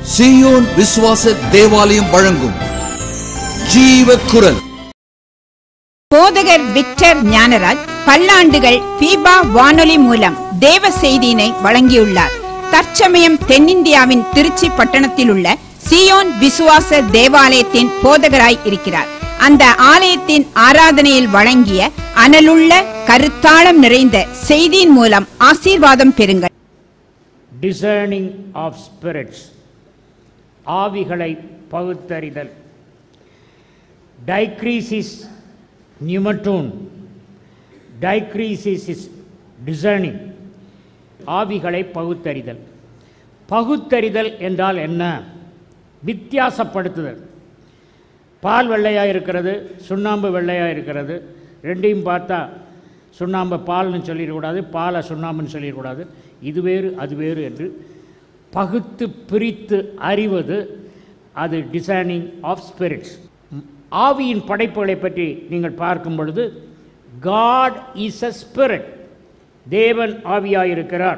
சீயோன் விசுவாச தேவாலயம் வழங்கும் ஜீவ குரல் போதகர் விக்டர் ஞானராஜ் பல்லாண்டுகள் பீபா வானொலி மூலம் தேவ செய்தியினை வழங்கியுள்ளார் தற்சமயம் தென்னிந்தியாவின் திருச்சி பட்டணத்தில் உள்ள சியோன் விசுவாச தேவாலயத்தின் போதகராய் இருக்கிறார் அந்த ஆலயத்தின் ஆராதனையில் வழங்கிய அனலுள்ள கருத்தாளம் நிறைந்த செய்தியின் மூலம் ஆசீர்வாதம் பெறுங்கள் டிசர்னிங் ஆஃப் ஸ்பிரிட்ஸ் ஆவிகளை பகுத்தறிதல் டைக்ரீசிஸ் நியூமட்டூன் டைக்ரீசிஸ் இஸ் டிசர்னிங் ஆவிகளை பகுத்தறிதல் பகுத்தறிதல் என்றால் என்ன வித்தியாசப்படுத்துதல் பால் வெள்ளையாக இருக்கிறது சுண்ணாம்பு வெள்ளையாக இருக்கிறது ரெண்டையும் பார்த்தா சுண்ணாம்பை பால்னு சொல்லிடக்கூடாது பாலை சுண்ணாம்புன்னு சொல்லிடக்கூடாது இது வேறு அது வேறு என்று பகுத்து பிரித்து அறிவது அது டிசைனிங் ஆஃப் ஸ்பிரிட்ஸ் ஆவியின் படைப்புகளை பற்றி நீங்கள் பார்க்கும் பொழுது காட் இஸ் அ ஸ்பிரிட் தேவன் ஆவியாயிருக்கிறார்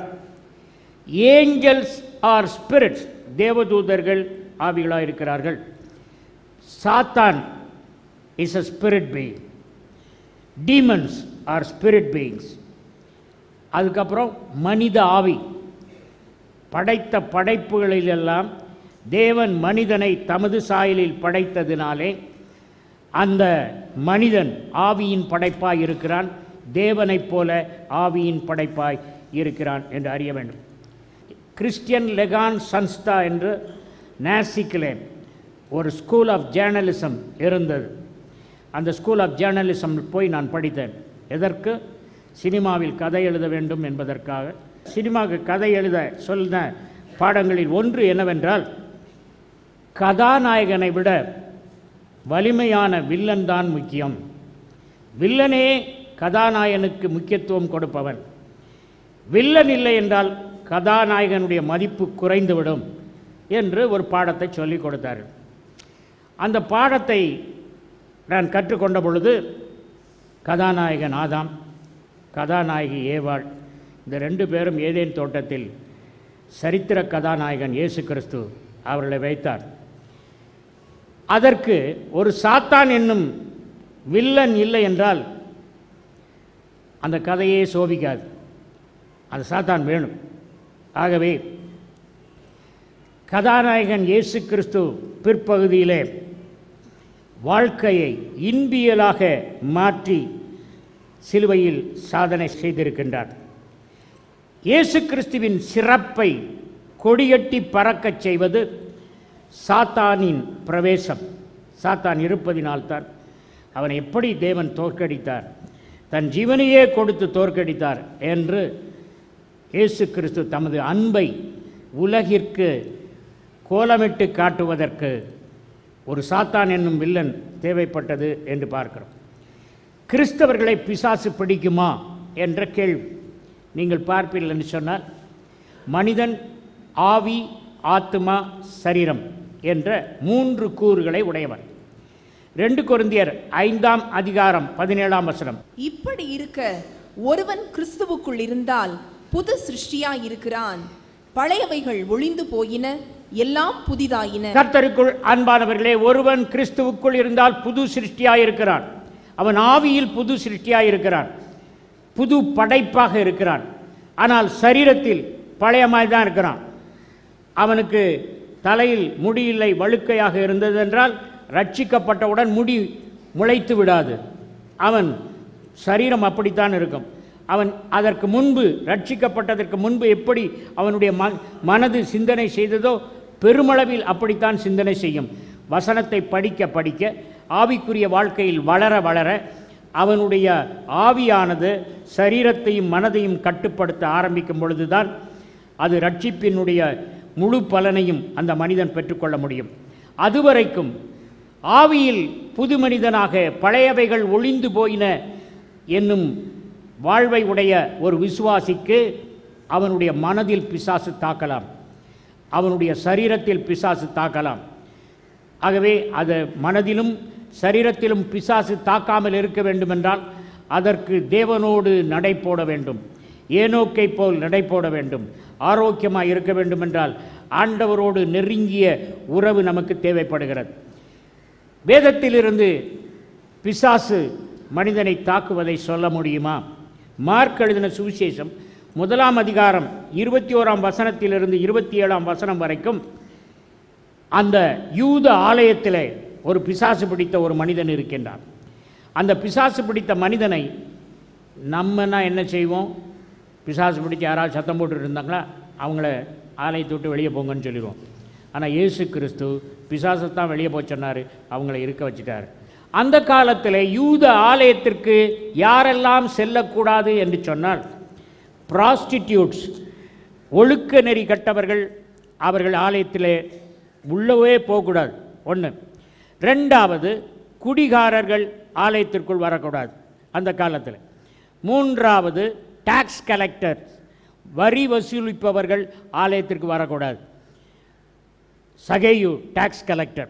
ஏஞ்சல்ஸ் ஆர் ஸ்பிரிட்ஸ் தேவதூதர்கள் ஆவிகளாக இருக்கிறார்கள் சாத்தான் is a spirit being demons are spirit beings அதுக்கப்புறம் மனித ஆவி படைத்த படைப்புகளிலெல்லாம் தேவன் மனிதனை தமது சாயலில் படைத்ததினாலே அந்த மனிதன் ஆவியின் படைப்பாய் இருக்கிறான் தேவனைப் போல ஆவியின் படைப்பாய் இருக்கிறான் என்று அறிய வேண்டும் கிறிஸ்டியன் லெகான் சன்ஸ்தா என்று நாசிக்கிலே ஒரு ஸ்கூல் ஆஃப் ஜேர்னலிசம் இருந்தது அந்த ஸ்கூல் ஆஃப் ஜேர்னலிசம் போய் நான் படித்தேன் எதற்கு சினிமாவில் கதை எழுத வேண்டும் என்பதற்காக சினிமாவுக்கு கதை எழுத சொன்ன பாடங்களில் ஒன்று என்னவென்றால் கதாநாயகனை விட வலிமையான வில்லன் தான் முக்கியம் வில்லனே கதாநாயகனுக்கு முக்கியத்துவம் கொடுப்பவன் வில்லன் இல்லை என்றால் கதாநாயகனுடைய மதிப்பு குறைந்துவிடும் என்று ஒரு பாடத்தை சொல்லிக் கொடுத்தார்கள் அந்த பாடத்தை நான் கற்றுக்கொண்ட பொழுது கதாநாயகன் ஆதாம் கதாநாயகி ஏவாள் இந்த ரெண்டு பேரும் ஏதேன் தோட்டத்தில் சரித்திர கதாநாயகன் இயேசு கிறிஸ்து அவர்களை வைத்தார் அதற்கு ஒரு சாத்தான் என்னும் வில்லன் இல்லை என்றால் அந்த கதையே சோபிக்காது அந்த சாத்தான் வேணும் ஆகவே கதாநாயகன் இயேசு கிறிஸ்து பிற்பகுதியிலே வாழ்க்கையை இன்பியலாக மாற்றி சிலுவையில் சாதனை செய்திருக்கின்றார் இயேசு கிறிஸ்துவின் சிறப்பை கொடியட்டி பறக்கச் செய்வது சாத்தானின் பிரவேசம் சாத்தான் இருப்பதினால்தான் அவனை எப்படி தேவன் தோற்கடித்தார் தன் ஜீவனையே கொடுத்து தோற்கடித்தார் என்று இயேசு கிறிஸ்து தமது அன்பை உலகிற்கு கோலமிட்டு காட்டுவதற்கு ஒரு சாத்தான் என்னும் வில்லன் தேவைப்பட்டது என்று பார்க்கிறோம் கிறிஸ்தவர்களை பிசாசு பிடிக்குமா என்ற கேள்வி நீங்கள் பார்ப்பீர்கள் என்று சொன்னால் மனிதன் ஆவி ஆத்மா சரீரம் என்ற மூன்று கூறுகளை உடையவர் ரெண்டு கொருந்தியர் ஐந்தாம் அதிகாரம் பதினேழாம் வசனம் இப்படி இருக்க ஒருவன் கிறிஸ்துவுக்குள் இருந்தால் புது சிருஷ்டியாய் இருக்கிறான் பழையவைகள் ஒளிந்து போயின எல்லாம் புதிதாயின கர்த்தருக்குள் அன்பானவர்களே ஒருவன் கிறிஸ்துவுக்குள் இருந்தால் புது சிருஷ்டியாயிருக்கிறான் அவன் ஆவியில் புது சிருஷ்டியாயிருக்கிறான் புது படைப்பாக இருக்கிறான் ஆனால் சரீரத்தில் பழையமாய் தான் இருக்கிறான் அவனுக்கு தலையில் முடி இல்லை வழுக்கையாக இருந்தது என்றால் ரட்சிக்கப்பட்டவுடன் முடி முளைத்து விடாது அவன் சரீரம் அப்படித்தான் இருக்கும் அவன் அதற்கு முன்பு ரட்சிக்கப்பட்டதற்கு முன்பு எப்படி அவனுடைய ம மனது சிந்தனை செய்ததோ பெருமளவில் அப்படித்தான் சிந்தனை செய்யும் வசனத்தை படிக்க படிக்க ஆவிக்குரிய வாழ்க்கையில் வளர வளர அவனுடைய ஆவியானது சரீரத்தையும் மனதையும் கட்டுப்படுத்த ஆரம்பிக்கும் பொழுதுதான் அது ரட்சிப்பினுடைய முழு பலனையும் அந்த மனிதன் பெற்றுக்கொள்ள முடியும் அதுவரைக்கும் ஆவியில் புது மனிதனாக பழையவைகள் ஒளிந்து போயின என்னும் வாழ்வை உடைய ஒரு விசுவாசிக்கு அவனுடைய மனதில் பிசாசு தாக்கலாம் அவனுடைய சரீரத்தில் பிசாசு தாக்கலாம் ஆகவே அது மனதிலும் சரீரத்திலும் பிசாசு தாக்காமல் இருக்க வேண்டுமென்றால் அதற்கு தேவனோடு நடை போட வேண்டும் ஏனோக்கை போல் நடை போட வேண்டும் ஆரோக்கியமாக இருக்க வேண்டுமென்றால் ஆண்டவரோடு நெருங்கிய உறவு நமக்கு தேவைப்படுகிறது வேதத்திலிருந்து பிசாசு மனிதனை தாக்குவதை சொல்ல முடியுமா மார்க் எழுதின சுவிசேஷம் முதலாம் அதிகாரம் இருபத்தி ஓராம் வசனத்திலிருந்து இருபத்தி ஏழாம் வசனம் வரைக்கும் அந்த யூத ஆலயத்திலே ஒரு பிசாசு பிடித்த ஒரு மனிதன் இருக்கின்றான் அந்த பிசாசு பிடித்த மனிதனை நம்மனா என்ன செய்வோம் பிசாசு பிடிச்ச யாராவது சத்தம் போட்டுட்டு இருந்தாங்களா அவங்கள ஆலயத்தை விட்டு வெளியே போங்கன்னு சொல்லிடுவோம் ஆனால் இயேசு கிறிஸ்து பிசாசத்தான் வெளியே போய் சொன்னார் அவங்கள இருக்க வச்சுட்டார் அந்த காலத்தில் யூத ஆலயத்திற்கு யாரெல்லாம் செல்லக்கூடாது என்று சொன்னால் ப்ராஸ்டிடியூட்ஸ் ஒழுக்க நெறி கட்டவர்கள் அவர்கள் ஆலயத்திலே உள்ளவே போகக்கூடாது ஒன்று ரெண்டாவது குடிகாரர்கள் ஆலயத்திற்குள் வரக்கூடாது அந்த காலத்தில் மூன்றாவது டாக்ஸ் கலெக்டர் வரி வசூலிப்பவர்கள் ஆலயத்திற்கு வரக்கூடாது சகேயு டாக்ஸ் கலெக்டர்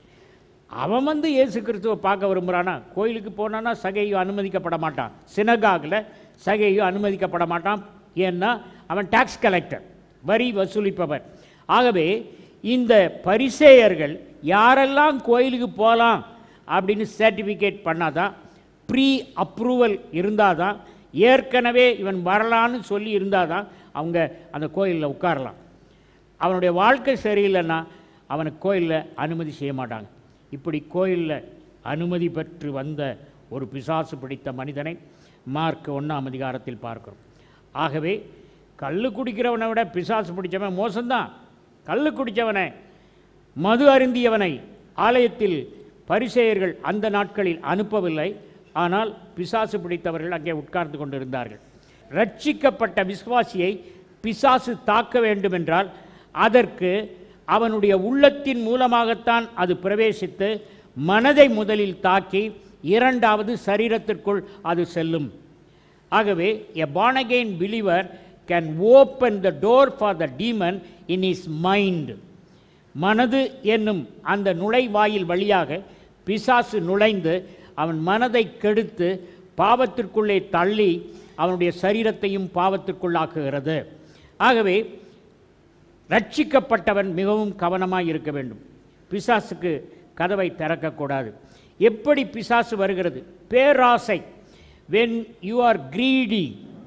அவன் வந்து இயேசு கிறிஸ்துவை பார்க்க விரும்புகிறானா கோயிலுக்கு போனான்னா சகையு அனுமதிக்கப்பட மாட்டான் சினகாகில் சகையு அனுமதிக்கப்பட மாட்டான் ஏன்னா அவன் டாக்ஸ் கலெக்டர் வரி வசூலிப்பவர் ஆகவே இந்த பரிசேயர்கள் யாரெல்லாம் கோயிலுக்கு போகலாம் அப்படின்னு சர்டிஃபிகேட் பண்ணாதான் ப்ரீ அப்ரூவல் இருந்தால் தான் ஏற்கனவே இவன் வரலான்னு சொல்லி இருந்தால் தான் அவங்க அந்த கோயிலில் உட்காரலாம் அவனுடைய வாழ்க்கை சரியில்லைன்னா அவனுக்கு கோயிலில் அனுமதி செய்ய மாட்டாங்க இப்படி கோயிலில் அனுமதி பெற்று வந்த ஒரு பிசாசு பிடித்த மனிதனை மார்க் ஒன்றாம் அதிகாரத்தில் பார்க்கிறோம் ஆகவே கள்ளு குடிக்கிறவனை விட பிசாசு பிடிச்சவன் மோசம்தான் கள்ளு குடித்தவனை மது அருந்தியவனை ஆலயத்தில் பரிசேயர்கள் அந்த நாட்களில் அனுப்பவில்லை ஆனால் பிசாசு பிடித்தவர்கள் அங்கே உட்கார்ந்து கொண்டிருந்தார்கள் ரட்சிக்கப்பட்ட விசுவாசியை பிசாசு தாக்க வேண்டுமென்றால் அதற்கு அவனுடைய உள்ளத்தின் மூலமாகத்தான் அது பிரவேசித்து மனதை முதலில் தாக்கி இரண்டாவது சரீரத்திற்குள் அது செல்லும் ஆகவே a born again believer can open the door for the demon in his mind மனது என்னும் அந்த நுழைவாயில் வழியாக பிசாசு நுழைந்து அவன் மனதை கெடுத்து பாவத்திற்குள்ளே தள்ளி அவனுடைய சரீரத்தையும் பாவத்திற்குள்ளாக்குகிறது ஆகவே ரட்சிக்கப்பட்டவன் மிகவும் கவனமாக இருக்க வேண்டும் பிசாசுக்கு கதவை திறக்கக்கூடாது எப்படி பிசாசு வருகிறது பேராசை வென் யூ ஆர் greedy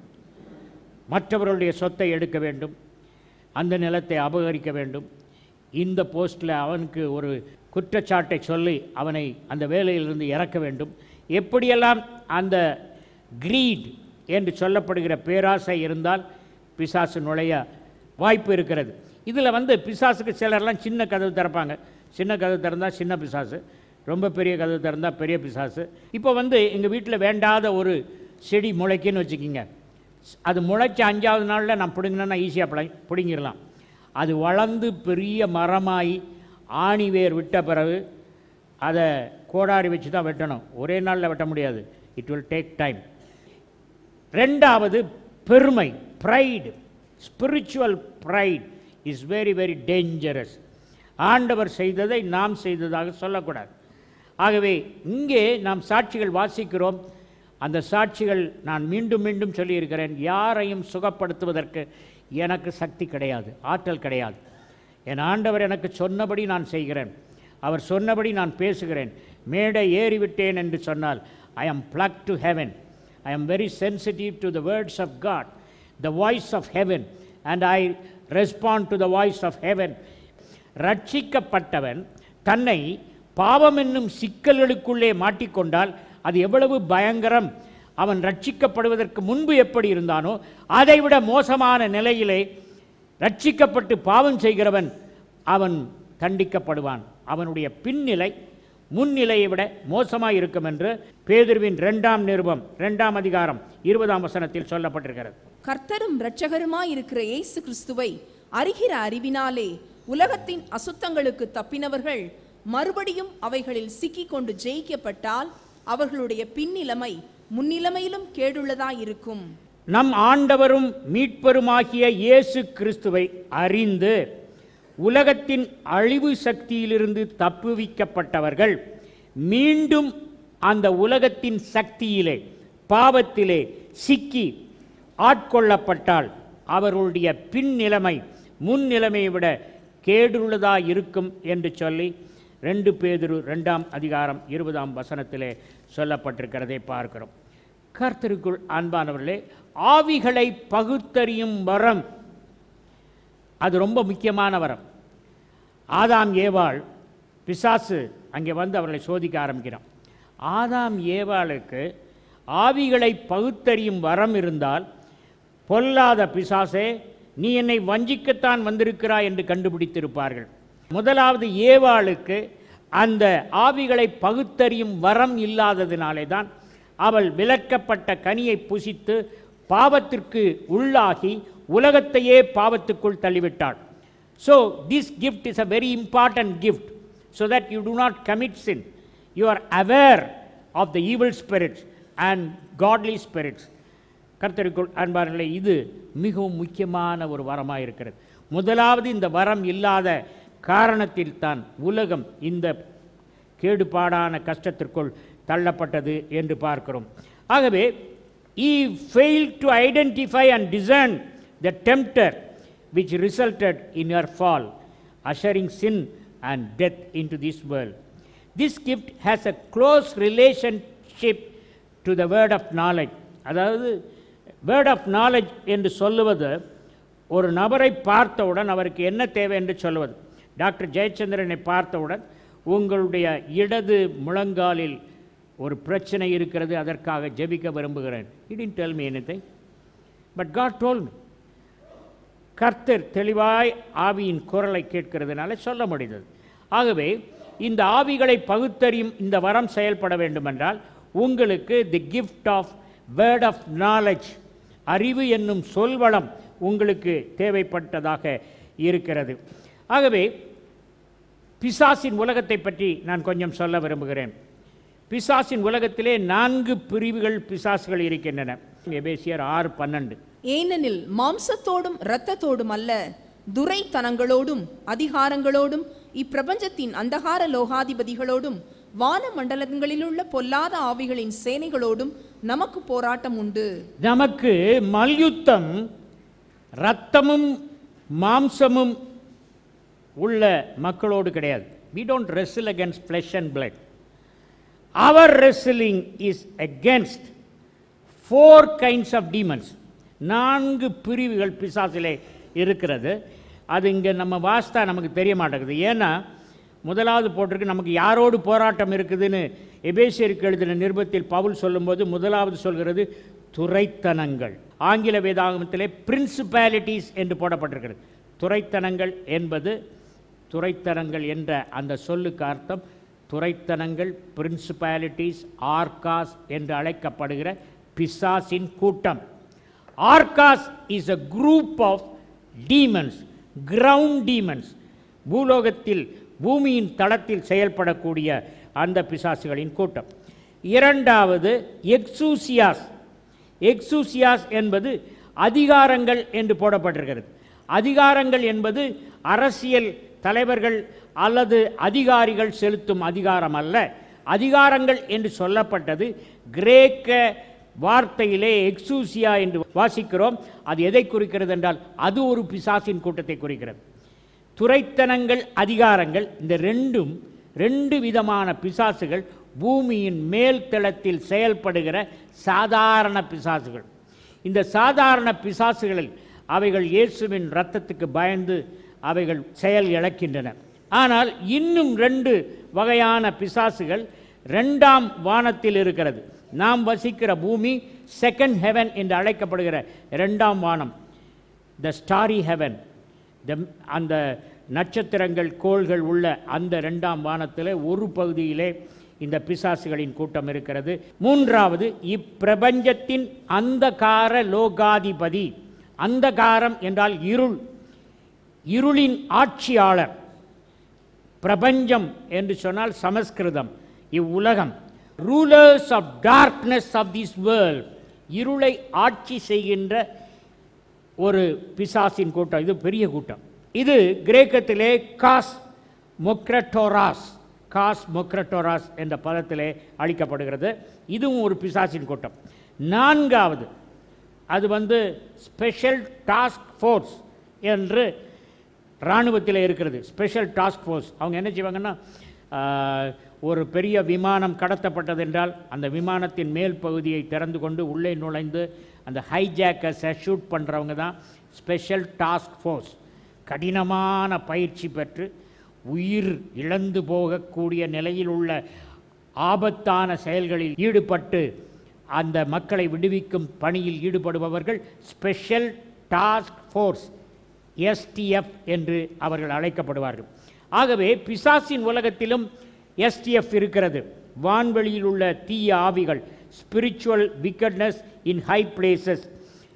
மற்றவர்களுடைய சொத்தை எடுக்க வேண்டும் அந்த நிலத்தை அபகரிக்க வேண்டும் இந்த போஸ்ட்டில் அவனுக்கு ஒரு குற்றச்சாட்டை சொல்லி அவனை அந்த வேலையிலிருந்து இறக்க வேண்டும் எப்படியெல்லாம் அந்த கிரீட் என்று சொல்லப்படுகிற பேராசை இருந்தால் பிசாசு நுழைய வாய்ப்பு இருக்கிறது இதில் வந்து பிசாசுக்கு சிலர்லாம் சின்ன கதவு திறப்பாங்க சின்ன கதவு திறந்தால் சின்ன பிசாசு ரொம்ப பெரிய கதவு திறந்தால் பெரிய பிசாசு இப்போ வந்து எங்கள் வீட்டில் வேண்டாத ஒரு செடி முளைக்குன்னு வச்சுக்கிங்க அது முளைச்ச அஞ்சாவது நாளில் நான் பிடுங்கினா ஈஸியாக பிடி பிடுங்கிடலாம் அது வளர்ந்து பெரிய மரமாகி ஆணி வேர் விட்ட பிறகு அதை கோடாரி வச்சு தான் வெட்டணும் ஒரே நாளில் வெட்ட முடியாது இட் வில் டேக் டைம் ரெண்டாவது பெருமை pride spiritual pride is very very dangerous ஆண்டவர் செய்ததை நாம் செய்ததாக சொல்லக்கூடாது ஆகவே இங்கே நாம் சாட்சிகள் வாசிக்கிறோம் அந்த சாட்சிகள் நான் மீண்டும் மீண்டும் சொல்லியிருக்கிறேன் யாரையும் சுகப்படுத்துவதற்கு எனக்கு சக்தி கிடையாது ஆற்றல் கிடையாது என் ஆண்டவர் எனக்கு சொன்னபடி நான் செய்கிறேன் அவர் சொன்னபடி நான் பேசுகிறேன் மேடை ஏறிவிட்டேன் என்று சொன்னால் I am plugged to heaven I am very sensitive to the words of God, the voice of heaven, and I respond to the voice of heaven. ரட்சிக்கப்பட்டவன் தன்னை பாவம் என்னும் சிக்கல்களுக்குள்ளே மாட்டிக்கொண்டால் அது எவ்வளவு பயங்கரம் அவன் ரட்சிக்கப்படுவதற்கு முன்பு எப்படி இருந்தானோ அதைவிட மோசமான நிலையிலே ரட்சிக்கப்பட்டு பாவம் செய்கிறவன் அவன் தண்டிக்கப்படுவான் அவனுடைய பின்னிலை முன்னிலையை விட மோசமாக இருக்கும் என்று பேதுருவின் இரண்டாம் நிருபம் இரண்டாம் அதிகாரம் இருபதாம் வசனத்தில் சொல்லப்பட்டிருக்கிறது கர்த்தரும் இரட்சகருமாய் இருக்கிற இயேசு கிறிஸ்துவை அறிகிற அறிவினாலே உலகத்தின் அசுத்தங்களுக்கு தப்பினவர்கள் மறுபடியும் அவைகளில் சிக்கிக்கொண்டு ஜெயிக்கப்பட்டால் அவர்களுடைய பின்னிலைமை முன்னிலைமையிலும் கேடுள்ளதாயிருக்கும் நம் ஆண்டவரும் மீட்பருமாகிய இயேசு கிறிஸ்துவை அறிந்து உலகத்தின் அழிவு சக்தியிலிருந்து தப்புவிக்கப்பட்டவர்கள் மீண்டும் அந்த உலகத்தின் சக்தியிலே பாவத்திலே சிக்கி ஆட்கொள்ளப்பட்டால் அவர்களுடைய பின்னிலைமை முன் நிலைமையை விட கேடுள்ளதாக இருக்கும் என்று சொல்லி ரெண்டு பேதுரு ரெண்டாம் அதிகாரம் இருபதாம் வசனத்திலே சொல்லப்பட்டிருக்கிறதை பார்க்கிறோம் கர்த்தருக்குள் அன்பானவர்களே ஆவிகளை பகுத்தறியும் வரம் அது ரொம்ப முக்கியமான வரம் ஆதாம் ஏவாள் பிசாசு அங்கே வந்து அவர்களை சோதிக்க ஆரம்பிக்கிறான் ஆதாம் ஏவாளுக்கு ஆவிகளை பகுத்தறியும் வரம் இருந்தால் பொல்லாத பிசாசே நீ என்னை வஞ்சிக்கத்தான் வந்திருக்கிறாய் என்று கண்டுபிடித்திருப்பார்கள் முதலாவது ஏவாளுக்கு அந்த ஆவிகளை பகுத்தறியும் வரம் இல்லாததினாலே தான் அவள் விலக்கப்பட்ட கனியை புசித்து பாவத்திற்கு உள்ளாகி உலகத்தையே பாவத்துக்குள் தள்ளிவிட்டாள் so this gift is a very important gift so that you do not commit sin you are aware of the evil spirits and godly spirits கர்த்தருக்குள் அன்பார்களே இது மிகவும் முக்கியமான ஒரு வரமாக இருக்கிறது முதலாவது இந்த வரம் இல்லாத காரணத்தில் தான் உலகம் இந்த கேடுபாடான கஷ்டத்திற்குள் தள்ளப்பட்டது என்று பார்க்கிறோம் ஆகவே Eve fail to identify and discern the tempter which resulted in her fall ushering sin and death into this world this gift has a close relationship to the word of knowledge அதாவது word of knowledge என்று சொல்லுவது ஒரு நபரை பார்த்தவுடன் அவருக்கு என்ன தேவை என்று சொல்லுவது டாக்டர் ஜெயச்சந்திரனை பார்த்தவுடன் உங்களுடைய இடது முழங்காலில் ஒரு பிரச்சனை இருக்கிறது அதற்காக ஜெபிக்க விரும்புகிறேன் it didn't tell me anything but God told me கர்த்தர் தெளிவாய் ஆவியின் குரலை கேட்கிறதுனால சொல்ல முடிந்தது ஆகவே இந்த ஆவிகளை பகுத்தறியும் இந்த வரம் செயல்பட வேண்டுமென்றால் உங்களுக்கு the gift of word of knowledge அறிவு என்னும் சொல்வளம் உங்களுக்கு தேவைப்பட்டதாக இருக்கிறது ஆகவே பிசாசின் உலகத்தை பற்றி நான் கொஞ்சம் சொல்ல விரும்புகிறேன் பிசாசின் உலகத்திலே நான்கு பிரிவுகள் பிசாசுகள் இருக்கின்றன எபேசியர் ஆறு பன்னெண்டு ஏனெனில் மாம்சத்தோடும் இரத்தத்தோடும் அல்ல துரைத்தனங்களோடும் அதிகாரங்களோடும் இப்பிரபஞ்சத்தின் அந்தகார லோகாதிபதிகளோடும் வான மண்டலங்களிலுள்ள பொல்லாத ஆவிகளின் சேனைகளோடும் நமக்கு போராட்டம் உண்டு நமக்கு மல்யுத்தம் இரத்தமும் மாம்சமும் உள்ள மக்களோடு கிடையாது we don't wrestle against flesh and blood our wrestling is against four kinds of demons நான்கு பிரிவுகள் பிசாசிலே இருக்கிறது அது இங்கே நம்ம வாஸ்தா நமக்கு தெரிய மாட்டேங்குது ஏன்னா முதலாவது போட்டிருக்கு நமக்கு யாரோடு போராட்டம் இருக்குதுன்னு எபேசியருக்கு எழுதின நிருபத்தில் பவுல் சொல்லும்போது முதலாவது சொல்கிறது துரைத்தனங்கள் ஆங்கில வேதாகமத்திலே பிரின்சிபாலிட்டிஸ் என்று போடப்பட்டிருக்கிறது துரைத்தனங்கள் என்பது துரைத்தனங்கள் என்ற அந்த சொல்லுக்கு அர்த்தம் துரைத்தனங்கள் பிரின்சிபாலிட்டிஸ் ஆர்காஸ் என்று அழைக்கப்படுகிற பிசாசின் கூட்டம் ஆர்காஸ் is a group of demons ground demons பூலோகத்தில் பூமியின் தளத்தில் செயல்படக்கூடிய அந்த பிசாசுகளின் கூட்டம் இரண்டாவது எக்ஸூசியாஸ் எக்ஸூசியாஸ் என்பது அதிகாரங்கள் என்று போடப்பட்டிருக்கிறது அதிகாரங்கள் என்பது அரசியல் தலைவர்கள் அல்லது அதிகாரிகள் செலுத்தும் அதிகாரம் அல்ல அதிகாரங்கள் என்று சொல்லப்பட்டது கிரேக்க வார்த்தையிலே எக்ஸூசியா என்று வாசிக்கிறோம் அது எதை குறிக்கிறது என்றால் அது ஒரு பிசாசின் கூட்டத்தை குறிக்கிறது துரைத்தனங்கள் அதிகாரங்கள் இந்த ரெண்டும் ரெண்டு விதமான பிசாசுகள் பூமியின் மேல் தளத்தில் செயல்படுகிற சாதாரண பிசாசுகள் இந்த சாதாரண பிசாசுகளில் அவைகள் இயேசுவின் இரத்தத்துக்கு பயந்து அவைகள் செயல் இழக்கின்றன ஆனால் இன்னும் ரெண்டு வகையான பிசாசுகள் ரெண்டாம் வானத்தில் இருக்கிறது நாம் வசிக்கிற பூமி செகண்ட் ஹெவன் என்று அழைக்கப்படுகிற இரண்டாம் வானம் த ஸ்டாரி ஹெவன் த அந்த நட்சத்திரங்கள் கோள்கள் உள்ள அந்த ரெண்டாம் வானத்தில் ஒரு பகுதியிலே இந்த பிசாசுகளின் கூட்டம் இருக்கிறது மூன்றாவது இப்பிரபஞ்சத்தின் அந்தகார லோகாதிபதி அந்தகாரம் என்றால் இருள் இருளின் ஆட்சியாளர் பிரபஞ்சம் என்று சொன்னால் சமஸ்கிருதம் இவ்வுலகம் rulers of darkness of this world இருளை ஆட்சி செய்கின்ற ஒரு பிசாசின் கூட்டம் இது பெரிய கூட்டம் இது கிரேக்கத்திலே காஸ் மொக்ரட்டோராஸ் காஸ் மொக்ரட்டோராஸ் என்ற பதத்திலே அளிக்கப்படுகிறது இதுவும் ஒரு பிசாசின் கூட்டம் நான்காவது அது வந்து ஸ்பெஷல் டாஸ்க் ஃபோர்ஸ் என்று இராணுவத்தில் இருக்கிறது ஸ்பெஷல் டாஸ்க் ஃபோர்ஸ் அவங்க என்ன செய்வாங்கன்னா ஆஹ், ஒரு பெரிய விமானம் கடத்தப்பட்டது என்றால் அந்த விமானத்தின் மேல் பகுதியை திறந்து கொண்டு உள்ளே நுழைந்து அந்த ஹைஜாக்கர்ஸை ஷூட் பண்ணுறவங்க தான் ஸ்பெஷல் டாஸ்க் ஃபோர்ஸ் கடினமான பயிற்சி பெற்று உயிர் இழந்து போகக்கூடிய நிலையில் உள்ள ஆபத்தான செயல்களில் ஈடுபட்டு அந்த மக்களை விடுவிக்கும் பணியில் ஈடுபடுபவர்கள் ஸ்பெஷல் டாஸ்க் ஃபோர்ஸ் எஸ்டிஎஃப் என்று அவர்கள் அழைக்கப்படுவார்கள் ஆகவே பிசாசின் உலகத்திலும் எஸ்டிஎஃப் இருக்கிறது வான்வெளியில் உள்ள தீய ஆவிகள் spiritual wickedness in high places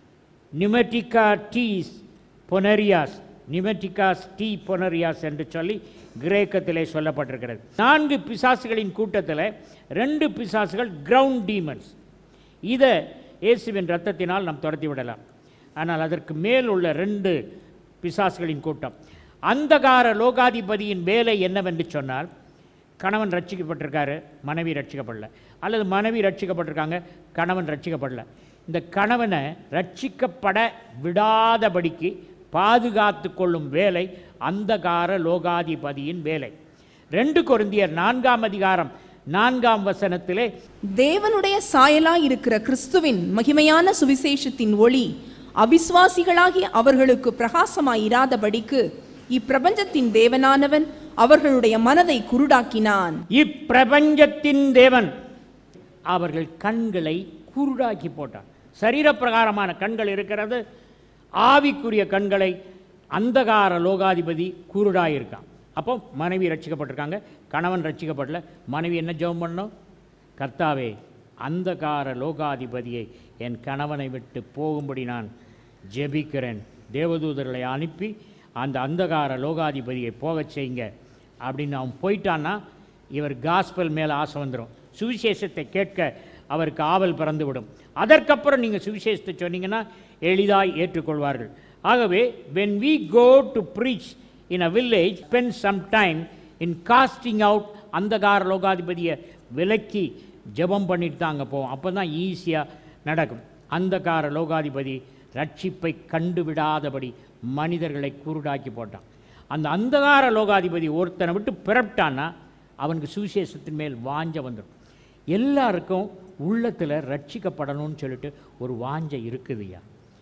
நிமெட்டிகா டீஸ் பொனரியாஸ் நிமெட்டிகாஸ் டீ பொனரியாஸ் என்று சொல்லி கிரேக்கத்திலே சொல்லப்பட்டிருக்கிறது நான்கு பிசாசுகளின் கூட்டத்தில் ரெண்டு பிசாசுகள் கிரவுண்ட் டீமன்ஸ் இதை இயேசுவின் ரத்தத்தினால் நாம் துரத்தி விடலாம் ஆனால் அதற்கு மேல் உள்ள ரெண்டு பிசாசுகளின் கூட்டம் அந்தகார லோகாதிபதியின் வேலை என்னவென்று சொன்னால் கணவன் ரட்சிக்கப்பட்டிருக்காரு மனைவி ரட்சிக்கப்படல அல்லது மனைவி ரட்சிக்கப்பட்டிருக்காங்க கணவன் ரட்சிக்கப்படல இந்த கணவனை ரட்சிக்கப்பட விடாதபடிக்கு பாதுகாத்து கொள்ளும் வேலை அந்தகார லோகாதிபதியின் வேலை ரெண்டு கொரிந்தியர் நான்காம் அதிகாரம் நான்காம் வசனத்திலே தேவனுடைய சாயலாய் இருக்கிற கிறிஸ்துவின் மகிமையான சுவிசேஷத்தின் ஒளி அவிசுவாசிகளாகிய அவர்களுக்கு பிரகாசமாயிராதபடிக்கு இப்பிரபஞ்சத்தின் தேவனானவன் அவர்களுடைய மனதை குருடாக்கினான் இப்பிரபஞ்சத்தின் தேவன் அவர்கள் கண்களை குருடாக்கி போட்டார் சரீரப்பிரகாரமான கண்கள் இருக்கிறது ஆவிக்குரிய கண்களை அந்தகார லோகாதிபதி குருடாயிருக்கான் அப்போ மனைவி ரட்சிக்கப்பட்டிருக்காங்க கணவன் ரட்சிக்கப்படல மனைவி என்ன ஜெபம் பண்ணோம் கர்த்தாவே அந்தகார லோகாதிபதியை என் கணவனை விட்டு போகும்படி நான் ஜெபிக்கிறேன் தேவதூதர்களை அனுப்பி அந்த அந்தகார லோகாதிபதியை போகச் செய்யுங்க அப்படின்னு அவன் போயிட்டான்னா இவர் காஸ்பல் மேலே ஆசை வந்துடும் சுவிசேஷத்தை கேட்க அவருக்கு ஆவல் பிறந்துவிடும் அதற்கப்புறம் நீங்கள் சுவிசேஷத்தை சொன்னீங்கன்னா எளிதாய் ஏற்றுக்கொள்வார்கள் ஆகவே when we go to preach in a village spend some time in casting out அந்தகார லோகாதிபதியை விலக்கி ஜெபம் பண்ணிட்டு தான் அங்கே போவோம் அப்போ தான் ஈஸியாக நடக்கும் அந்தகார லோகாதிபதி ரட்சிப்பை கண்டுவிடாதபடி மனிதர்களை குருடாக்கி போட்டான் அந்த அந்தகார லோகாதிபதி ஒருத்தனை விட்டு பிறப்பிட்டான்னா அவனுக்கு சுவிசேஷத்தின் மேல் வாஞ்ச வந்துடும் எல்லாருக்கும் உள்ளத்தில் ரட்சிக்கப்படணும்னு சொல்லிட்டு ஒரு வாஞ்சை இருக்குதுயா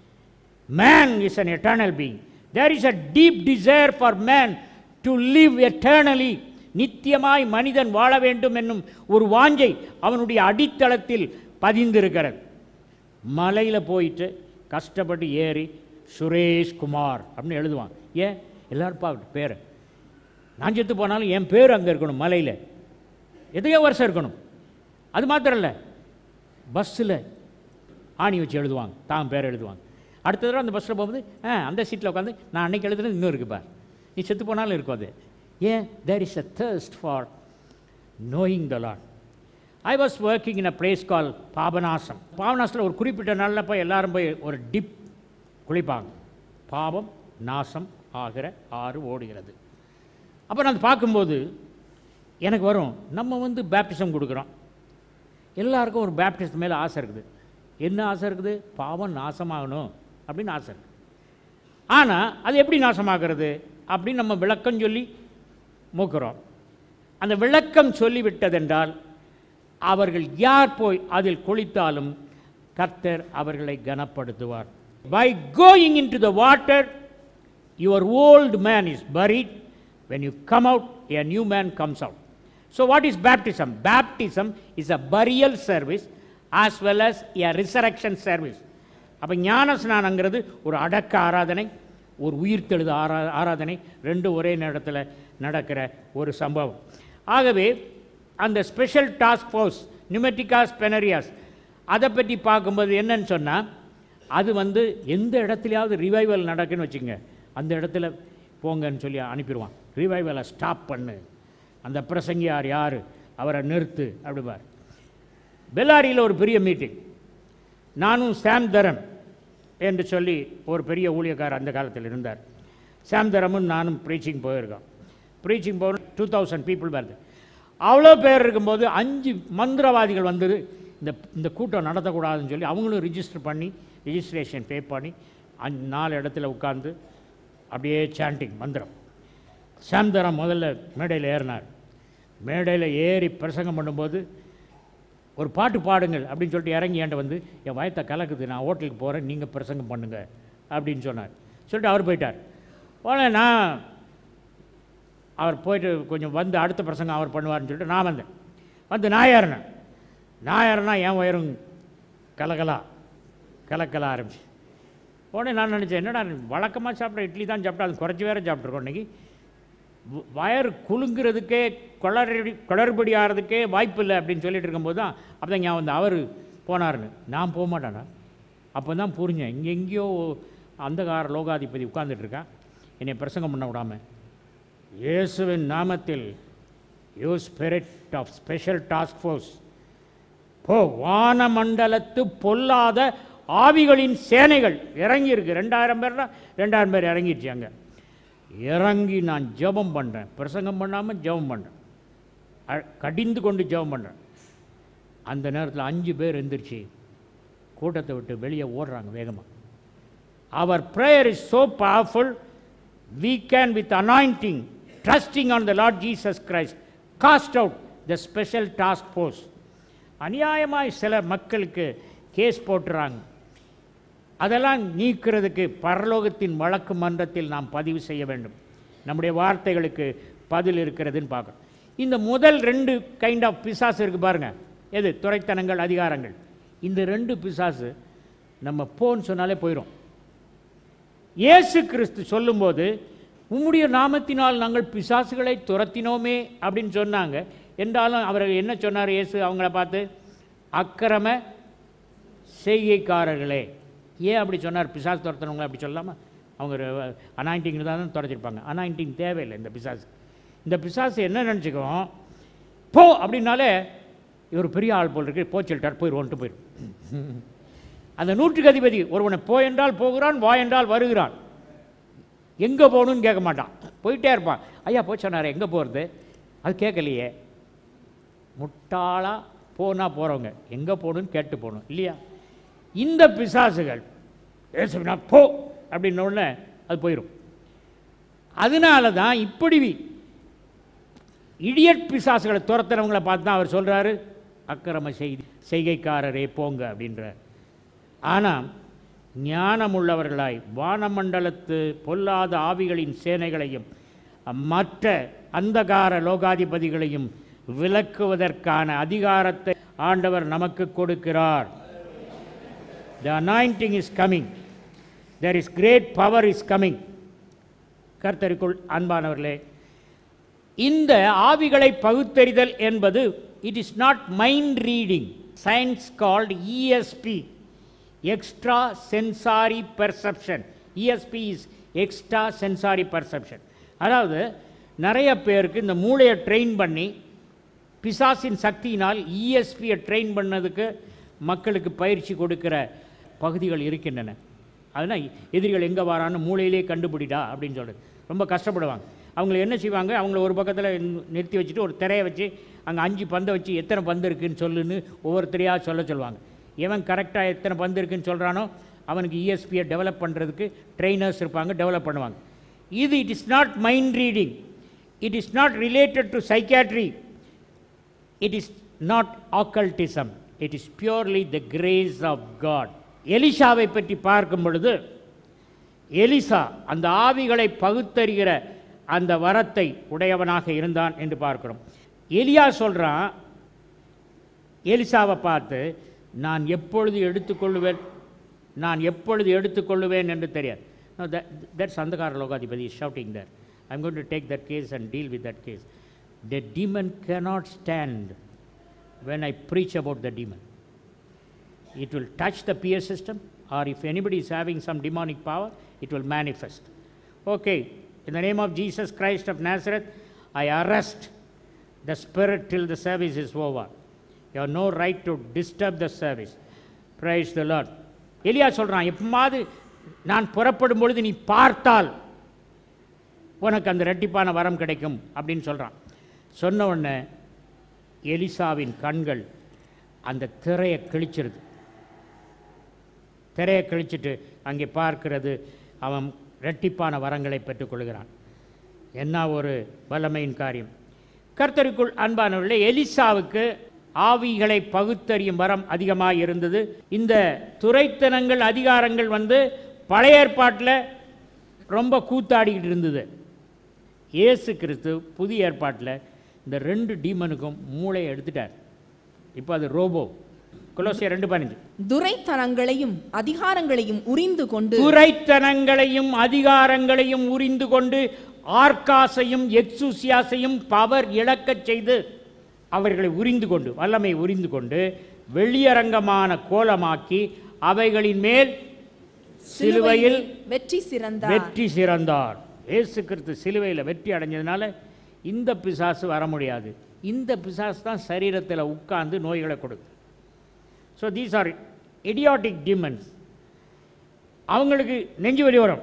Man is an eternal being. There is a deep desire for man to live eternally. நித்தியமாய் மனிதன் வாழ வேண்டும் என்னும் ஒரு வாஞ்சை அவனுடைய அடித்தளத்தில் பதிந்திருக்கிறது மலையில் போயிட்டு கஷ்டப்பட்டு ஏறி சுரேஷ் குமார் அப்படின்னு எழுதுவான் ஏன் எல்லாரும் பார்க்கட்டும் பேர் நான் செத்து போனாலும் என் பேர் அங்கே இருக்கணும் மலையில் எதையோ வருஷம் இருக்கணும் அது மாத்திரம் இல்லை பஸ்ஸில் ஆணி வச்சு எழுதுவாங்க தான் பேர் எழுதுவாங்க அடுத்த தடவை அந்த பஸ்ஸில் போகும்போது ஆ அந்த சீட்டில் உட்காந்து நான் அன்னைக்கு எழுதுனது இன்னும் இருக்கு பார் நீ செத்து போனாலும் இருக்கும் அது ஏன் there is a thirst for knowing the lot I was working in a place called Papanasam பாபநாசத்தில் ஒரு குறிப்பிட்ட நாளில் போய் எல்லாரும் போய் ஒரு டிப் குளிப்பாங்க பாவம் நாசம் ஆகிற ஆறு ஓடுகிறது அப்போ நான் அதை பார்க்கும்போது எனக்கு வரும் நம்ம வந்து பேப்டிசம் கொடுக்குறோம் எல்லாருக்கும் ஒரு பேப்டிஸ்ட் மேலே ஆசை இருக்குது என்ன ஆசை இருக்குது பாவம் நாசமாகணும் அப்படின்னு ஆசை இருக்குது ஆனால் அது எப்படி நாசமாகிறது அப்படின்னு நம்ம விளக்கம் சொல்லி மூக்குறோம் அந்த விளக்கம் சொல்லிவிட்டதென்றால் அவர்கள் யார் போய் அதில் குளித்தாலும் கர்த்தர் அவர்களை கனப்படுத்துவார் by going into the water your old man is buried when you come out a new man comes out so what is baptism baptism is a burial service as well as a resurrection service அப்போ ஞான ஸ்நானங்கிறது ஒரு அடக்க ஆராதனை ஒரு உயிர்த்தெழுத ஆரா ஆராதனை ரெண்டும் ஒரே நேரத்தில் நடக்கிற ஒரு சம்பவம் ஆகவே அந்த ஸ்பெஷல் டாஸ்க் ஃபோர்ஸ் நியூமெட்டிகாஸ் பெனரியாஸ் அதை பற்றி பார்க்கும்போது என்னன்னு சொன்னால் அது வந்து எந்த இடத்துலையாவது ரிவைவல் நடக்குன்னு வச்சுங்க அந்த இடத்துல போங்கன்னு சொல்லி அனுப்பிடுவான் ரிவைவலை ஸ்டாப் பண்ணு அந்த பிரசங்கியார் யார் அவரை நிறுத்து அப்படிபார் பெல்லாரியில் ஒரு பெரிய மீட்டிங் நானும் சாம் தரம் என்று சொல்லி ஒரு பெரிய ஊழியக்காரர் அந்த காலத்தில் இருந்தார் சாம் தரமும் நானும் ப்ரீச்சிங் போயிருக்கோம் ப்ரீச்சிங் போக டூ தௌசண்ட் பீப்புள் வருது அவ்வளோ பேர் இருக்கும்போது அஞ்சு மந்திரவாதிகள் வந்து இந்த இந்த கூட்டம் நடத்தக்கூடாதுன்னு சொல்லி அவங்களும் ரிஜிஸ்டர் பண்ணி ரிஜிஸ்ட்ரேஷன் பே பண்ணி அஞ்சு நாலு இடத்துல உட்காந்து அப்படியே சாண்டிங் மந்திரம் சாந்தரம் முதல்ல மேடையில் ஏறினார் மேடையில் ஏறி பிரசங்கம் பண்ணும்போது ஒரு பாட்டு பாடுங்கள் அப்படின்னு சொல்லிட்டு இறங்கி என்கிட்ட வந்து என் வயத்தை கலக்குது நான் ஹோட்டலுக்கு போகிறேன் நீங்கள் பிரசங்கம் பண்ணுங்க அப்படின்னு சொன்னார் சொல்லிட்டு அவர் போயிட்டார் உடனே நான் அவர் போயிட்டு கொஞ்சம் வந்து அடுத்த பிரசங்கம் அவர் பண்ணுவார்னு சொல்லிட்டு நான் வந்தேன் வந்து நான் ஏறினேன் நான் ஏறினா என் வயிறும் கலகலா கலக்கல ஆரம்பிச்சு உடனே நான் நினச்சேன் என்னடா வழக்கமாக சாப்பிட்ற இட்லி தான் சாப்பிட்டா அது குறைச்சி வேற சாப்பிட்ருக்கோம் இன்னைக்கு வ- வயறு குலுங்குறதுக்கே குளறி குளறுபடி ஆகிறதுக்கே வாய்ப்பு இல்லை அப்படின்னு சொல்லிட்டு இருக்கும்போது தான் அப்போ தான் ஞாபகம் வந்து அவர் போனாருன்னு நான் போக மாட்டேனா அப்போ தான் புரிஞ்சேன் இங்கே எங்கேயோ அந்தகார லோகாதிபதி உட்கார்ந்துட்டு இருக்கான் என்னை பிரசங்கம் பண்ண விடாம இயேசுவின் நாமத்தில் you spirit of special task force போ வானமண்டலத்து பொல்லாத ஆவிகளின் சேனைகள் இறங்கி இருக்கு ரெண்டாயிரம் பேர்னா ரெண்டாயிரம் பேர் இறங்கிடுச்சு அங்கே இறங்கி நான் ஜெபம் பண்ணுறேன் பிரசங்கம் பண்ணாமல் ஜெபம் பண்ணுறேன் அ- கடிந்து கொண்டு ஜெபம் பண்ணுறேன் அந்த நேரத்தில் அஞ்சு பேர் எந்திரிச்சு கூட்டத்தை விட்டு வெளியே ஓடுறாங்க வேகமாக அவர் prayer is so powerful we can with anointing trusting on the lord jesus christ cast out the special task force அநியாயமாய் சில மக்களுக்கு கேஸ் போட்டுறாங்க அதெல்லாம் நீக்கிறதுக்கு பரலோகத்தின் வழக்கு மன்றத்தில் நாம் பதிவு செய்ய வேண்டும் நம்முடைய வார்த்தைகளுக்கு பதில் இருக்கிறதுன்னு பார்க்கணும் இந்த முதல் ரெண்டு கைண்ட் ஆஃப் பிசாசு இருக்கு பாருங்க எது துறைத்தனங்கள் அதிகாரங்கள் இந்த ரெண்டு பிசாசு நம்ம போன்னு சொன்னாலே போயிடும் இயேசு கிறிஸ்து சொல்லும்போது உம்முடைய நாமத்தினால் நாங்கள் பிசாசுகளை துரத்தினோமே அப்படின்னு சொன்னாங்க என்றாலும் அவர் என்ன சொன்னார் இயேசு அவங்கள பார்த்து அக்கிரம செய்கைக்காரர்களே ஏன் அப்படி சொன்னார் பிசாசு துரத்தினவங்க அப்படி சொல்லாமா அவங்க அனாயிண்டிங் தான் துரத்திருப்பாங்க அனாயிண்டிங் தேவையில்லை இந்த பிசாசு இந்த பிசாசு என்ன நினச்சிக்குவோம் போ அப்படின்னாலே இவர் பெரிய ஆள் போல் இருக்கு போ சொல்லிட்டார் போயிடுவோன்ட்டு போயிடும் அந்த நூற்றுக்கு அதிபதி ஒருவனை போ என்றால் போகிறான் வா என்றால் வருகிறான் எங்கே போகணும்னு கேட்க மாட்டான் போயிட்டே இருப்பான் ஐயா போய் சொன்னார் எங்கே போகிறது அது கேட்கலையே முட்டாளா போனா போகிறவங்க எங்கே போகணும்னு கேட்டு போகணும் இல்லையா இந்த பிசாசுகள் ஏசுவினா போ அப்படின்ன உடனே அது போயிடும் அதனால தான் இப்படி இடியட் பிசாசுகளை துரத்துறவங்கள பார்த்து தான் அவர் சொல்கிறாரு அக்கிரம செய்தி செய்கைக்காரரே போங்க அப்படின்றார் ஆனால் ஞானமுள்ளவர்களாய் வானமண்டலத்து பொல்லாத ஆவிகளின் சேனைகளையும் மற்ற அந்தகார லோகாதிபதிகளையும் விலக்குவதற்கான அதிகாரத்தை ஆண்டவர் நமக்கு கொடுக்கிறார் The anointing is coming. There is great power is coming. கர்த்தருக்குள் அன்பானவர்களே இந்த ஆவிகளை பகுத்தறிதல் என்பது it is not mind reading science called ESP extra sensory perception ESP is extra sensory perception அதாவது நிறைய பேருக்கு இந்த மூளையை ட்ரெயின் பண்ணி பிசாசின் சக்தியினால் இஎஸ்பியை ட்ரெயின் பண்ணதுக்கு மக்களுக்கு பயிற்சி கொடுக்கிற பகுதிகள் இருக்கின்றன அதனால் எதிரிகள் எங்கே வரான்னு மூளையிலே கண்டுபிடிடா அப்படின்னு சொல்கிறது ரொம்ப கஷ்டப்படுவாங்க அவங்கள என்ன செய்வாங்க அவங்கள ஒரு பக்கத்தில் நிறுத்தி வச்சுட்டு ஒரு திரையை வச்சு அங்கே அஞ்சு பந்தை வச்சு எத்தனை பந்து இருக்குன்னு சொல்லுன்னு ஒவ்வொருத்தரையாக சொல்ல சொல்லுவாங்க எவன் கரெக்டாக எத்தனை பந்து இருக்குன்னு சொல்கிறானோ அவனுக்கு இஎஸ்பியை டெவலப் பண்ணுறதுக்கு ட்ரெயினர்ஸ் இருப்பாங்க டெவலப் பண்ணுவாங்க இது it is not mind reading it is not related to psychiatry it is not occultism it is purely the grace of God எலிஷாவை பற்றி பார்க்கும் பொழுது எலிசா அந்த ஆவிகளை பகுத்தறிகிற அந்த வரத்தை உடையவனாக இருந்தான் என்று பார்க்கிறோம் எலியா சொல்கிறான் எலிசாவை பார்த்து நான் எப்பொழுது எடுத்துக்கொள்ளுவேன் நான் எப்பொழுது எடுத்துக்கொள்ளுவேன் என்று தெரியாது தட்ஸ் அந்தகார லோகாதிபதி shouting there I'm going to take that case and deal with that case the demon cannot stand when I preach about the demon. It will touch the peer system, or if anybody is having some demonic power, it will manifest. Okay, in the name of Jesus Christ of Nazareth, I arrest the spirit till the service is over. You have no right to disturb the service. Praise the Lord. எலியா சொல்கிறான் எப்பமாவது நான் புறப்படும் பொழுது நீ பார்த்தால் உனக்கு அந்த ரெட்டிப்பான வரம் கிடைக்கும் அப்படின்னு சொல்கிறான் சொன்ன உடனே எலிசாவின் கண்கள் அந்த திரையை கிழிச்சிருது திரையை கிழிச்சிட்டு அங்கே பார்க்கிறது அவன் இரட்டிப்பான வரங்களை பெற்றுக்கொள்கிறான் என்ன ஒரு வல்லமையின் காரியம் கர்த்தருக்குள் அன்பானவர்களே எலிசாவுக்கு ஆவிகளை பகுத்தறியும் வரம் அதிகமாக இருந்தது இந்த துரைத்தனங்கள் அதிகாரங்கள் வந்து பழைய ஏற்பாட்டில் ரொம்ப கூத்தாடிக்கிட்டு இருந்தது இயேசு கிறிஸ்து புதிய ஏற்பாட்டில் இந்த ரெண்டு டீமனுக்கும் மூளையை எடுத்துட்டார் இப்போ அது ரோபோ கொலோசியர் ரெண்டு பதினஞ்சு துரைத்தனங்களையும் அதிகாரங்களையும் உரிந்து கொண்டு துரைத்தனங்களையும் அதிகாரங்களையும் உரிந்து கொண்டு ஆர்காசையும் எக்ஸூசியாசையும் பவர் இழக்கச் செய்து அவர்களை உரிந்து கொண்டு வல்லமை உரிந்து கொண்டு வெளியரங்கமான கோலமாக்கி அவைகளின் மேல் சிலுவையில் வெற்றி சிறந்தார் வெற்றி சிறந்தார் இயேசு கிறிஸ்து சிலுவையில் வெற்றி அடைஞ்சதுனால இந்த பிசாசு வர முடியாது இந்த பிசாசு தான் சரீரத்தில் உட்கார்ந்து நோய்களை கொடுக்கும் so these are idiotic demons அவங்களுக்கு நெஞ்சு வலி வரும்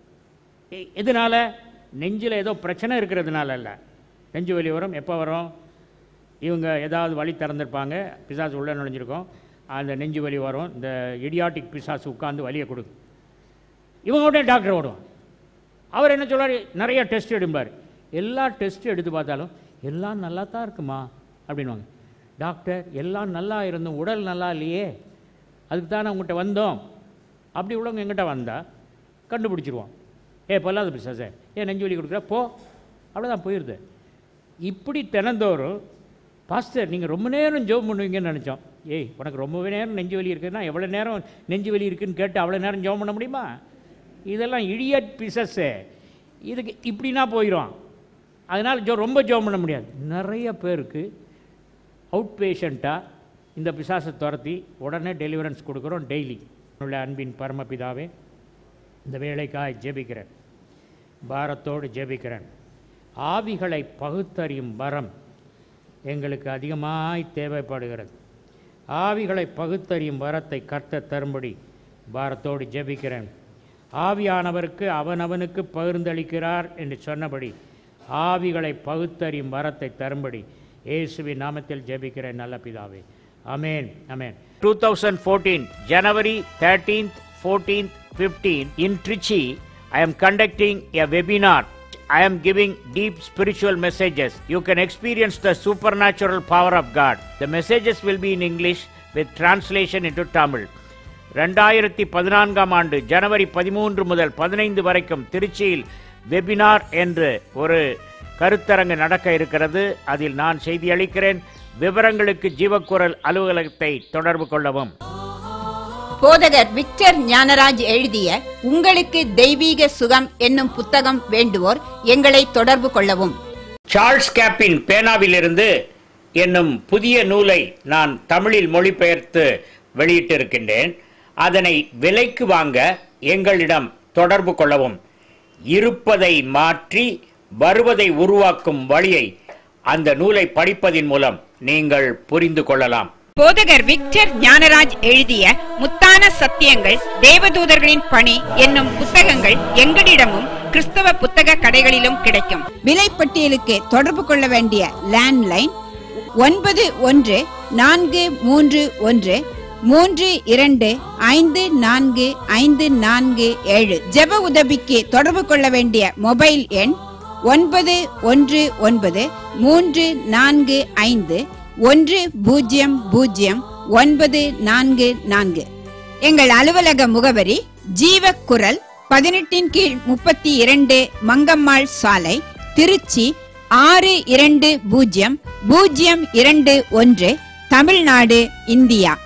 எ- எதனால நெஞ்சில் ஏதோ பிரச்சனை இருக்கிறதுனால அல்ல நெஞ்சு வலி வரும் எப்போ வரும் இவங்க ஏதாவது வழி திறந்திருப்பாங்க பிசாசு உள்ளே நுழைஞ்சிருக்கும் அந்த நெஞ்சு வலி வரும் இந்த இடியாட்டிக் பிசாசு உட்கார்ந்து வலியை கொடுக்கும் இவங்க உடனே டாக்டர் ஓடுவான் அவர் என்ன சொல்றாரு நிறைய டெஸ்ட் எடுப்பார் எல்லா டெஸ்ட் எடுத்து பார்த்தாலும் எல்லாம் நல்லா தான் இருக்குமா அப்படின்வாங்க டாக்டர் எல்லாம் நல்லா இருந்தும் உடல் நல்லா இல்லையே அதுக்கு தான் உங்கள்கிட்ட வந்தோம் அப்படி உள்ளவங்க எங்கிட்ட வந்தால் கண்டுபிடிச்சிருவோம் ஏ பொல்லாத பிசாசே ஏ நெஞ்சு வலி கொடுக்குற போ அவ்வளோதான் போயிடுது இப்படி தினந்தோறும் பாஸ்டர் நீங்கள் ரொம்ப நேரம் ஜெபம் பண்ணுவீங்கன்னு நினச்சோம் ஏய் உனக்கு ரொம்ப நேரம் நெஞ்சு வலி இருக்குன்னா எவ்வளோ நேரம் நெஞ்சு வலி இருக்குன்னு கேட்டு அவ்வளோ நேரம் ஜெபம் பண்ண முடியுமா இதெல்லாம் இடியட் பிசஸ்ஸு இதுக்கு இப்படின்னா போயிடும் அதனால் ஜோ ரொம்ப ஜெபம் பண்ண முடியாது நிறைய பேருக்கு அவுட் பேஷண்ட்டாக இந்த பிசாசை துரத்தி உடனே டெலிவரன்ஸ் கொடுக்குறோம் டெய்லி உள்ள அன்பின் பரமபிதாவே இந்த வேலைக்காய் ஜெபிக்கிறேன் பாரத்தோடு ஜெபிக்கிறேன் ஆவிகளை பகுத்தறியும் வரம் எங்களுக்கு அதிகமாய் தேவைப்படுகிறது ஆவிகளை பகுத்தறியும் வரத்தை கர்த்தர் தரும்படி பாரத்தோடு ஜெபிக்கிறேன் ஆவியானவருக்கு அவனவனுக்கு பகிர்ந்தளிக்கிறார் என்று சொன்னபடி ஆவிகளை பகுத்தறியும் வரத்தை தரும்படி இயேசுவின் நாமத்தில் ஜெபிக்கிறேன் நல்ல பிதாவே அமேன் அமேன் two thousand fourteen January thirteenth fourteenth fifteen in Trichy I am conducting a webinar. I am giving deep spiritual messages. You can experience the supernatural power of God. The messages will be in English with translation into Tamil. ரெண்டாயிரத்தி பதினான்காம் ஆண்டு ஜனவரி பதிமூன்று முதல் பதினைந்து வரைக்கும் திருச்சியில் webinar என்று ஒரு கருத்தரங்கு நடக்க இருக்கிறது அதில் நான் செய்தி அளிக்கிறேன் விவரங்களுக்கு ஜீவக்குரல் அலுவலகத்தை தொடர்பு கொள்ளவும் போதகர் விக்டர் ஞானராஜ் எழுதிய உங்களுக்கு தெய்வீக சுகம் என்னும் புத்தகம் வேண்டுவோர் எங்களை தொடர்பு கொள்ளவும் சார்ல்ஸ் கேப்பின் பேனாவிலிருந்து என்னும் புதிய நூலை நான் தமிழில் மொழிபெயர்த்து வெளியிட்டிருக்கின்றேன் அதனை விலைக்கு வாங்க எங்களிடம் தொடர்பு கொள்ளவும் இருப்பதை மாற்றி வருவதை உருவாக்கும் வழியை அந்த நூலை படிப்பதின் மூலம் நீங்கள் புரிந்து கொள்ளலாம் போதகர் விக்டர் ஞானராஜ் எழுதிய முத்தான சத்தியங்கள் தேவதூதர்களின் பணி என்னும் புத்தகங்கள் எங்களிடமும் கிறிஸ்தவ புத்தக கடைகளிலும் கிடைக்கும் விலைப்பட்டியலுக்கு தொடர்பு கொள்ள வேண்டிய லேண்ட்லைன் ஒன்பது ஒன்று நான்கு மூன்று ஒன்று மூன்று இரண்டு ஐந்து நான்கு ஐந்து நான்கு ஏழு ஜெப உதவிக்கு தொடர்பு கொள்ள வேண்டிய மொபைல் எண் ஒன்பது ஒன்று ஒன்பது மூன்று நான்கு ஐந்து ஒன்று பூஜ்ஜியம் பூஜ்ஜியம் ஒன்பது நான்கு நான்கு எங்கள் அலுவலக முகவரி ஜீவக்குரல் பதினெட்டின் கீழ் முப்பத்தி இரண்டு மங்கம்மாள் சாலை திருச்சி ஆறு இரண்டு பூஜ்ஜியம் பூஜ்ஜியம் இரண்டு ஒன்று தமிழ்நாடு இந்தியா